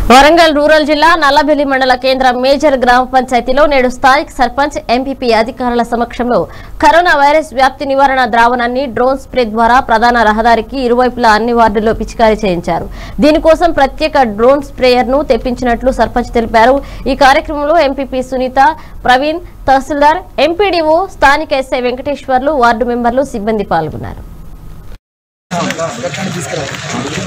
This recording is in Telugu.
వరంగల్ రూరల్ జిల్లా నల్లబెల్లి మండల కేంద్ర మేజర్ గ్రామ పంచాయతీలో నేడు స్థానిక సర్పంచ్ ఎంపీపీ అధికారుల సమక్షంలో కరోనా వైరస్ వ్యాప్తి నివారణ ద్రావణాన్ని డ్రోన్ స్ప్రే ద్వారా ప్రధాన రహదారికి ఇరువైపులా అన్ని వార్డుల్లో పిచికారీ చేయించారు దీనికోసం ప్రత్యేక డ్రోన్ స్ప్రేయర్ ను తెప్పించినట్లు సర్పంచ్ తెలిపారు ఈ కార్యక్రమంలో ఎంపీపీ సునీత ప్రవీణ్ తహసీల్దార్ ఎంపీడీఓ స్థానిక ఎస్ఐ వెంకటేశ్వర్లు వార్డు మెంబర్లు సిబ్బంది పాల్గొన్నారు